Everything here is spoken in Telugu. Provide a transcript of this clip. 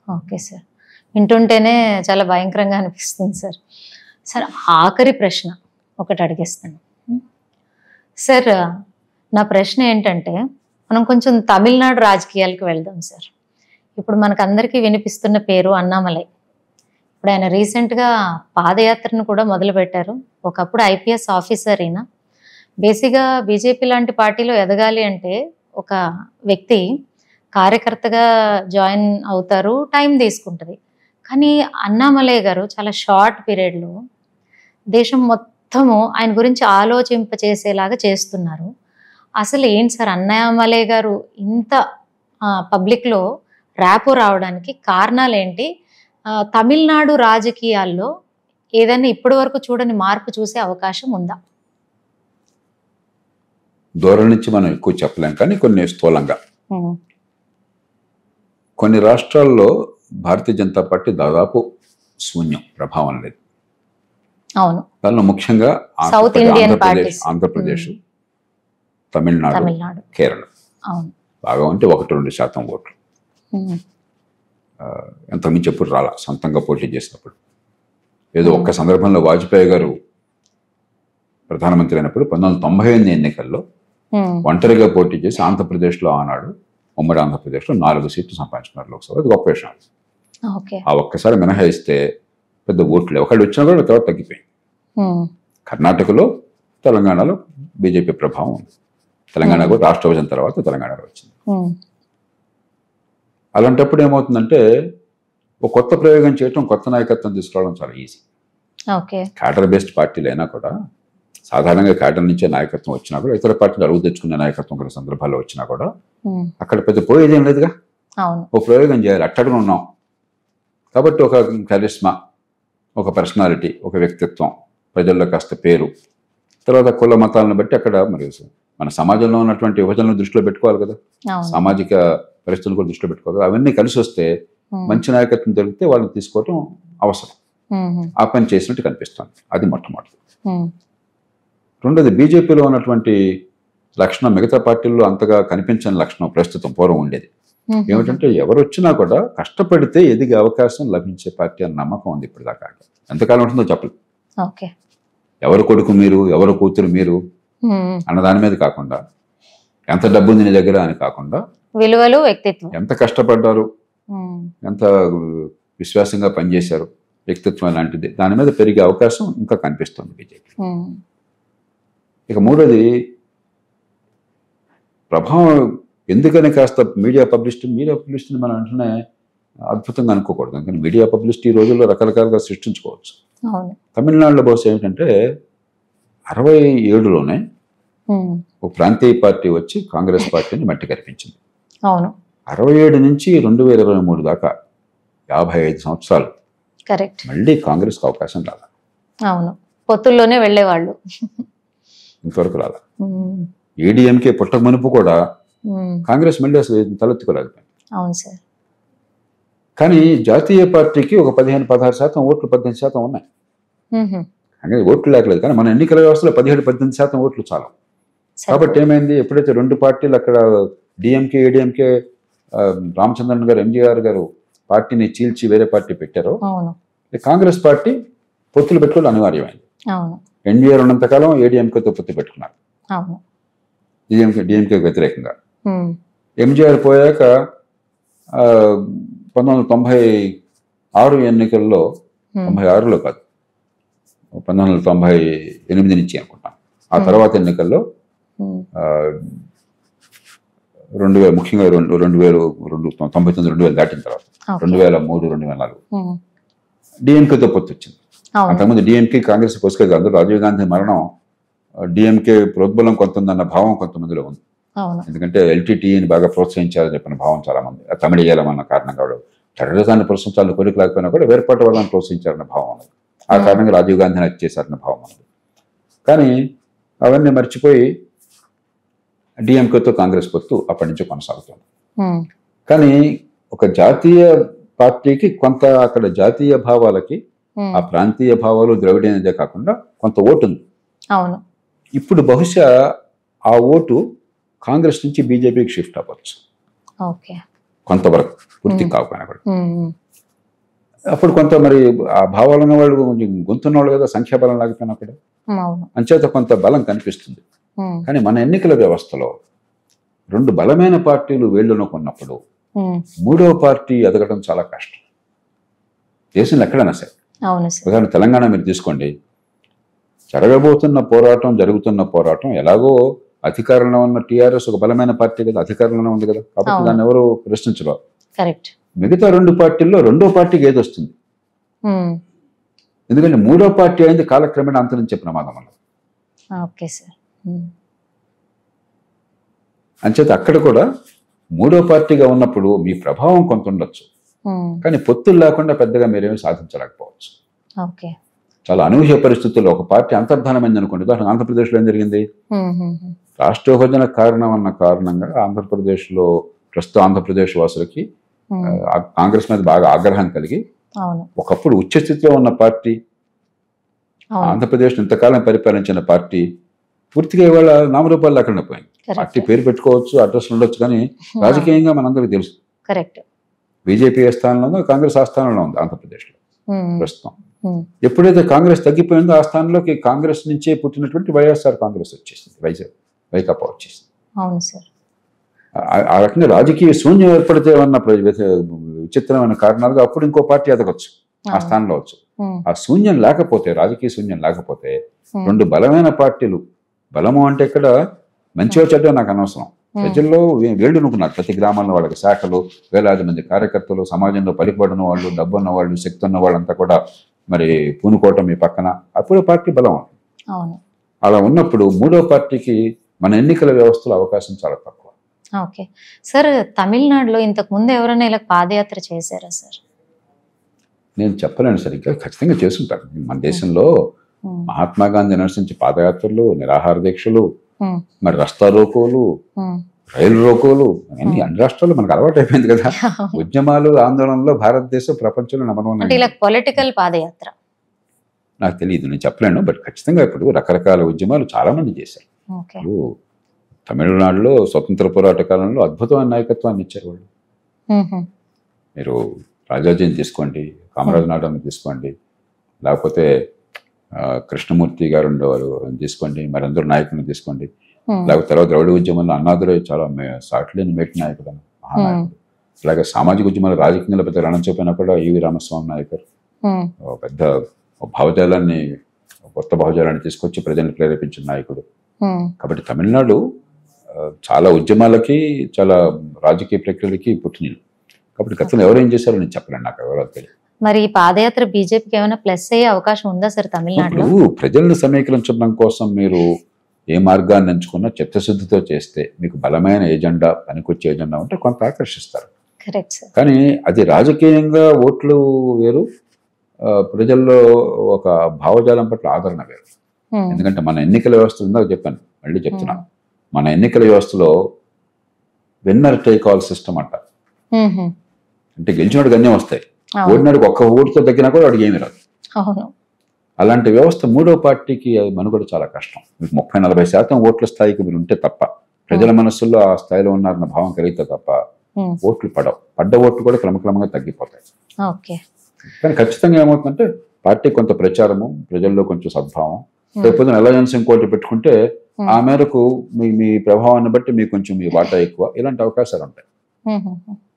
ఓకే సార్ వింటుంటేనే చాలా భయంకరంగా అనిపిస్తుంది సార్ సార్ ఆఖరి ప్రశ్న ఒకటి అడిగేస్తాను సార్ నా ప్రశ్న ఏంటంటే మనం కొంచెం తమిళనాడు రాజకీయాలకు వెళ్దాం సార్ ఇప్పుడు మనకు అందరికీ వినిపిస్తున్న పేరు అన్నామలై ఇప్పుడు ఆయన రీసెంట్గా పాదయాత్రను కూడా మొదలుపెట్టారు ఒకప్పుడు ఐపీఎస్ ఆఫీసర్ అయినా బేసిక్గా బీజేపీ లాంటి పార్టీలో ఎదగాలి అంటే ఒక వ్యక్తి కార్యకర్తగా జాయిన్ అవుతారు టైం తీసుకుంటుంది కానీ అన్నామలయ్య గారు చాలా షార్ట్ పీరియడ్లో దేశం మొత్తము ఆయన గురించి ఆలోచింపచేసేలాగా చేస్తున్నారు అసలు ఏంటి సార్ అన్నామలయ్య గారు ఇంత పబ్లిక్లో ర్యాపో రావడానికి కారణాలు ఏంటి ఆ, తమిళనాడు రాజకీయాల్లో ఏదైనా ఇప్పటి వరకు చూడని మార్పు చూసే అవకాశం ఉందా దూరం నుంచి మనం ఎక్కువ చెప్పలేం కానీ కొన్ని స్థూలంగా ఉమ్, కొన్ని రాష్ట్రాల్లో భారతీయ జనతా పార్టీ దాదాపు శూన్యం ప్రభావం లేదు అవును దానిలో ముఖ్యంగా South Andhra Pradesh- Indian Andhra Pradesh parties. Andhra Pradesh Tamil Nadu Tamil Nadu Kerala అవును బాగా ఉంటే ఒకటి రెండు శాతం ఓట్లు ఉమ్, ఎంతమంది ఎప్పుడు రాలా సొంతంగా పోటీ చేసినప్పుడు ఏదో ఒక్క సందర్భంలో వాజ్పేయి గారు ప్రధానమంత్రి అయినప్పుడు పంతొమ్మిది వందల తొంభై ఎనిమిది ఎన్నికల్లో ఉమ్, ఒంటరిగా పోటీ చేసి ఆంధ్రప్రదేశ్లో ఆనాడు ఉమ్మడి ఆంధ్రప్రదేశ్లో నాలుగు సీట్లు సంపాదించుకున్నారు లోక్సభ అది గొప్ప విషయం ఓకే ఆ ఒక్కసారి మినహాయిస్తే పెద్ద ఓట్లు ఒకళ్ళు వచ్చినా కూడా తర్వాత తగ్గిపోయింది ఉమ్, కర్ణాటకలో తెలంగాణలో బీజేపీ ప్రభావం ఉంది తెలంగాణ కూడా రాష్ట్ర విభజన తర్వాత తెలంగాణలో వచ్చింది ఉమ్, అలాంటప్పుడు ఏమవుతుందంటే ఒక కొత్త ప్రయోగం చేయటం కొత్త నాయకత్వం తీసుకురావడం చాలా ఈజీ ఓకే క్యాడర్ బేస్డ్ పార్టీలు అయినా కూడా సాధారణంగా క్యాడర్ నుంచే నాయకత్వం వచ్చినా కూడా ఇతర పార్టీలు అడుగు తెచ్చుకునే నాయకత్వం కొన్ని సందర్భాల్లో వచ్చినా కూడా ఉమ్, అక్కడ పెద్ద పోయేదేం లేదుగా అవును ఒక ప్రయోగం చేయాలి అట్టడుగు ఉన్నాం కాబట్టి ఒక కరిస్మా ఒక పర్సనాలిటీ ఒక వ్యక్తిత్వం ప్రజల్లో కాస్త పేరు తర్వాత కుల మతాలను బట్టి అక్కడ మరి మన సమాజంలో ఉన్నటువంటి విభజనలు దృష్టిలో పెట్టుకోవాలి కదా అవును సామాజిక పరిస్థితులు కూడా దృష్టిలో పెట్టుకోవాలి కదా. అవన్నీ కలిసి వస్తే ఉమ్, మంచి నాయకత్వం దొరికితే వాళ్ళని తీసుకోవటం అవసరం ఉమ్, ఆ పని చేసినట్టు కనిపిస్తుంది అది మొట్టమొదటి ఉమ్, రెండోది బీజేపీలో ఉన్నటువంటి లక్షణం మిగతా పార్టీల్లో అంతగా కనిపించని లక్షణం ప్రస్తుతం పూర్వం ఉండేది ఉమ్, ఏమిటంటే ఎవరు వచ్చినా కూడా కష్టపడితే ఎదిగే అవకాశం లభించే పార్టీ అన్న నమ్మకం ఉంది ఇప్పుడు దాకా ఎంతకాలం ఉంటుందో చెప్పలేదు ఓకే ఎవరు కొడుకు మీరు ఎవరు కూతురు మీరు ఉమ్, అన్న దాని మీద కాకుండా ఎంత డబ్బు ఉంది నీ దగ్గర అని కాకుండా విలువలు వ్యక్తిత్వం ఎంత కష్టపడ్డారు ఉమ్, ఎంత విశ్వాసంగా పనిచేశారు వ్యక్తిత్వం లాంటిది దాని మీద పెరిగే అవకాశం ఇంకా కనిపిస్తుంది బీజేపీ ఉమ్, ఇక మూడోది ప్రభావం ఎందుకని కాస్త మీడియా పబ్లిసిటీ మీడియా పబ్లిసిటీని మనం వెంటనే అద్భుతంగా అనుకోకూడదు ఎందుకని మీడియా పబ్లిసిటీ ఈ రోజుల్లో రకరకాలుగా సృష్టించుకోవచ్చు అవును తమిళనాడులో బహుశా ఏమిటంటే అరవై ఏడులోనే ఉమ్, ఒక ప్రాంతీయ పార్టీ వచ్చి కాంగ్రెస్ పార్టీని మట్టి కనిపించింది అవును అరవై ఏడు నుంచి రెండు వేల ఇరవై మూడు దాకా యాభై ఐదు సంవత్సరాలు కరెక్ట్ మళ్ళీ కాంగ్రెస్కి అవకాశం రాల అవును పొత్తుల్లోనే వెళ్ళేవాళ్ళు ఇంతవరకు రాల ఉమ్, ఏడీఎంకే పుట్టక మునుపు కూడా ఉమ్, కాంగ్రెస్ మళ్ళీ అసలు తలెత్తుకోలేకపోయింది అవును సార్ కానీ జాతీయ పార్టీకి ఒక పదిహేను పదహారు శాతం ఓట్లు పద్దెనిమిది శాతం ఉన్నాయి ఉహు, అంటే ఓట్లు లేకలేదు కానీ మన ఎన్నికల వ్యవస్థలో పదిహేడు పద్దెనిమిది శాతం ఓట్లు చాలు సరే. కాబట్టి ఏమైంది ఎప్పుడైతే రెండు పార్టీలు అక్కడ డిఎంకే ఏడిఎంకే రామచంద్రన్ గారు ఎంజీఆర్ గారు పార్టీని చీల్చి వేరే పార్టీ పెట్టారో అవును ఈ కాంగ్రెస్ పార్టీ పొత్తులు పెట్టుకోవడం అనివార్యమైంది అవును ఎన్డీఆర్ ఉన్నంతకాలం ఏడీఎంకేతో పొత్తు పెట్టుకున్నారు అవును డిఎంకే డిఎంకేకి వ్యతిరేకంగా ఉమ్, ఎంజీఆర్ పోయాక ఆ, పంతొమ్మిది వందల తొంభై ఆరు ఎన్నికల్లో ఉమ్, తొంభై ఆరులో కాదు పంతొమ్మిది వందల తొంభై ఎనిమిది నుంచి అనుకుంటాం ఆ Hmm. తర్వాత ఎన్నికల్లో ఉమ్, ఆ, రెండు వేల ముఖ్యంగా రెండు రెండు వేలు రెండు తొంభై తొమ్మిది రెండు వేలు దాటిన తర్వాత ఓకే. రెండు వేల మూడు రెండు వేల నాలుగు ఉమ్, డిఎంకేతో పొత్తు వచ్చింది అవును అంతకుముందు డిఎంకే కాంగ్రెస్ పొసుకేది అందరూ రాజీవ్ గాంధీ మరణం డిఎంకే ప్రోద్బలం కొంత ఉందన్న భావం కొంతమందిలో ఉంది అవును ఎందుకంటే ఎల్టీటీని బాగా ప్రోత్సహించాలని చెప్పిన భావం చాలా మంది ఆ తమిళీయాలం అన్న కారణంగా కూడా టెర్రరిజాన్ని ప్రోత్సహించాలని కోరిక లేకపోయినా కూడా వేర్పాటు వాళ్ళని ప్రోత్సహించాలన్న భావం ఉన్నది ఆ Hmm. కారణంగా రాజీవ్ గాంధీని హత్య చేశారన్న భావం ఉన్నది కానీ అవన్నీ మర్చిపోయి డిఎంకేతో కాంగ్రెస్ పొత్తు అప్పటి నుంచి కొనసాగుతుంది ఉమ్, కానీ ఒక జాతీయ పార్టీకి కొంత అక్కడ జాతీయ భావాలకి ఉమ్, ఆ ప్రాంతీయ భావాలు ద్రవిడేనదే కాకుండా కొంత ఓటు ఉంది అవును ఇప్పుడు బహుశా ఆ ఓటు కాంగ్రెస్ నుంచి బీజేపీకి షిఫ్ట్ అవ్వచ్చు ఓకే కొంతవరకు పూర్తి Hmm. కాకపోయినా కూడా ఉమ్, ఉమ్, అప్పుడు కొంత మరి ఆ భావాలు ఉన్న వాళ్ళు కొంచెం గొంతున్న వాళ్ళు కదా సంఖ్యాబలం లేకపోయినా కూడా ఉమ్, అవును అంచేత కొంత బలం కనిపిస్తుంది ఉమ్, కానీ మన ఎన్నికల వ్యవస్థలో రెండు బలమైన పార్టీలు వేళ్ళునుకున్నప్పుడు ఉమ్, మూడవ పార్టీ ఎదగడం చాలా కష్టం దేశంలో ఎక్కడైనా సరే అవును సార్ ఉదాహరణ తెలంగాణ మీరు తీసుకోండి జరగబోతున్న పోరాటం జరుగుతున్న పోరాటం ఎలాగో అధికారంలో ఉన్న టీఆర్ఎస్ ఒక బలమైన పార్టీ కదా అధికారంలోనే ఉంది కదా కాబట్టి అవును. దాన్ని ఎవరు ప్రశ్నించరు కరెక్ట్ మిగతా రెండు పార్టీల్లో రెండో పార్టీకి ఏది వస్తుంది ఉమ్, ఎందుకంటే మూడో పార్టీ అయింది కాలక్రమేణా అంతరించే ప్రమాదం వల్ల ఓకే సార్ ఉమ్, అంచేత అక్కడ కూడా మూడో పార్టీగా ఉన్నప్పుడు మీ ప్రభావం కొంత ఉండొచ్చు ఉమ్, కానీ పొత్తులు లేకుండా పెద్దగా మీరేమీ సాధించలేకపోవచ్చు ఓకే చాలా అనూహ్య పరిస్థితుల్లో ఒక పార్టీ అంతర్ధానమైంది అనుకోండి ఉదాహరణ ఆంధ్రప్రదేశ్లో ఏం జరిగింది ఉమ్, ఉమ్, ఉమ్, రాష్ట్ర విభజన కారణం అన్న కారణంగా ఆంధ్రప్రదేశ్లో ప్రస్తుత ఆంధ్రప్రదేశ్ వాసులకి ఉమ్, ఆ, కాంగ్రెస్ మీద బాగా ఆగ్రహం కలిగి అవును ఒకప్పుడు ఉచ్చ స్థితిలో ఉన్న పార్టీ అవును ఆంధ్రప్రదేశ్ ఇంతకాలం పరిపాలించిన పార్టీ పూర్తిగా ఇవాళ నామరూపాలు లేకుండా పోయింది పార్టీ కరెక్ట్ పేరు పెట్టుకోవచ్చు అడ్రస్ ఉండొచ్చు కానీ రాజకీయంగా మనందరికీ తెలుసు కరెక్ట్ బీజేపీ ఏ స్థానంలో ఉందో కాంగ్రెస్ ఆ స్థానంలో ఉంది ఆంధ్రప్రదేశ్లో ఉమ్, ప్రస్తుతం ఉమ్, ఎప్పుడైతే కాంగ్రెస్ తగ్గిపోయిందో ఆ స్థానంలోకి కాంగ్రెస్ నుంచే పుట్టినటువంటి వైఎస్ఆర్ కాంగ్రెస్ వచ్చేసింది వైజాగ్ వైకాపా వచ్చేసింది అవును సార్ ఆ- ఆ రకంగా రాజకీయ శూన్యం ఏర్పడితే ఉన్న ప్ర- విత- విచిత్రమైన కారణాలుగా అప్పుడు ఇంకో పార్టీ ఎదగొచ్చు ఆ అవును. స్థానంలో వచ్చు ఉమ్, ఆ శూన్యం లేకపోతే రాజకీయ శూన్యం లేకపోతే ఉమ్, రెండు బలమైన పార్టీలు బలము అంటే ఇక్కడ మంచిగా చెడ్డ నాకు అనవసరం ఉమ్, ప్రజల్లో వే- వేళ్ళు నుకున్నారు ప్రతి గ్రామంలో వాళ్ళకి శాఖలు వేలాది మంది కార్యకర్తలు సమాజంలో పలిపడిన వాళ్ళు డబ్బు ఉన్న వాళ్ళు శక్తి ఉన్న వాళ్ళంతా కూడా మరి పూనుకోవటం మీ పక్కన అప్పుడు పార్టీ బలం అవును అలా ఉన్నప్పుడు మూడో పార్టీకి మన ఎన్నికల వ్యవస్థలో అవకాశం చాలా తక్కువ ఓకే సార్ తమిళనాడులో ఇంతకు ముందు ఎవరైనా ఇలా పాదయాత్ర చేశారా సార్ నేను చెప్పలేను సరిగ్గా ఖచ్చితంగా చేస్తుంటారు మన దేశంలో ఉమ్, మహాత్మా గాంధీ నిరసించి పాదయాత్రలు నిరాహార దీక్షలు ఉమ్, మరి రస్తా రోకోలు ఉమ్, రైలు రోకోలు అన్ని అన్ని రాష్ట్రాల్లో మనకు అలవాటు అయిపోయింది కదా ఉద్యమాలు ఆందోళనలో భారతదేశం ప్రపంచంలో నెంబర్ వన్ అంటే ఇలా పొలిటికల్ పాదయాత్ర నాకు తెలియదు నేను చెప్పలేను బట్ ఖచ్చితంగా ఇప్పుడు రకరకాల ఉద్యమాలు చాలా మంది చేశారు ఓకే ఇప్పుడు తమిళనాడులో స్వతంత్ర పోరాట కాలంలో అద్భుతమైన నాయకత్వాన్ని ఇచ్చారు వాళ్ళు ఉమ్, ఉమ్, మీరు రాజాజీని తీసుకోండి కామరాజ్ నాయుడుని తీసుకోండి లేకపోతే ఆ, కృష్ణమూర్తి గారు ఉండేవారు ఆయన తీసుకోండి మరి అందరూ నాయకులను తీసుకోండి ఉమ్, లేకపోతే తర్వాత ద్రవిడ ఉద్యమంలో అన్నాదురే చాలా మే- సాటిలేని మేటి నాయకుడు ఆయన, మహానాయకుడు అలాగే సామాజిక ఉద్యమాలు రాజకీయంలో పెద్ద రణం కూడా ఈవి రామస్వామి నాయకర్ ఉమ్, ఒక పెద్ద ఒక భావజాలాన్ని ఒక కొత్త భావజాలాన్ని తీసుకొచ్చి ప్రజల్ని ప్రేరేపించిన నాయకుడు ఉమ్, కాబట్టి తమిళనాడు ఆ, చాలా ఉద్యమాలకి చాలా రాజకీయ ప్రక్రియలకి పుట్టినీళ్ళు కాబట్టి గతంలో ఎవరేం చేశారో నేను చెప్పలేను నాకు ఎవరో తెలియదు మరి ఈ పాదయాత్ర బీజేపీకి ఏమైనా ప్లస్ అయ్యే అవకాశం ఉందా సార్ తమిళనాడులో ఇప్పుడు ప్రజలను సమీకరించడం కోసం మీరు ఏ మార్గాన్ని ఎంచుకున్నా చిత్తశుద్ధితో చేస్తే మీకు బలమైన ఏజెండా పనికొచ్చే ఏజెండా ఉంటే కొంత ఆకర్షిస్తారు కరెక్ట్ సార్ కానీ అది రాజకీయంగా ఓట్లు వేరు ఆ, ప్రజల్లో ఒక భావజాలం పట్ల ఆదరణ వేరు ఉమ్, ఎందుకంటే మన ఎన్నికల వ్యవస్థ ఉందో చెప్పాను మళ్ళీ చెప్తున్నా మన ఎన్నికల వ్యవస్థలో విన్నర్ టేక్ ఆల్ సిస్టమ్ అంట ఉమ్, ఉమ్, అంటే గెలిచినోడికి అన్నీ వస్తాయి అవును ఓడినాడికి ఒక్క ఓటుతో తగ్గినా కూడా వాడికి ఏమి రాదు అవును అలాంటి వ్యవస్థ మూడో పార్టీకి అది మనుగడ చాలా కష్టం మీకు ముప్పై నలభై శాతం ఓట్ల స్థాయికి మీరు ఉంటే తప్ప ప్రజల మనస్సుల్లో ఆ స్థాయిలో ఉన్నారన్న భావం కలిగితే తప్ప ఉమ్, ఓట్లు పడవు పడ్డ ఓట్లు కూడా క్రమక్రమంగా తగ్గిపోతాయి ఓకే కానీ ఖచ్చితంగా ఏమవుతుందంటే పార్టీ కొంత ప్రచారము ప్రజల్లో కొంచెం సద్భావం ఉమ్, రేపు అలయన్స్ ఇంకోటి పెట్టుకుంటే ఉమ్, ఆ మేరకు మీ మీ ప్రభావాన్ని బట్టి మీకు కొంచెం మీ వాటా ఎక్కువ ఇలాంటి అవకాశాలు ఉంటాయి ఉమ్, ఉమ్, ఉమ్.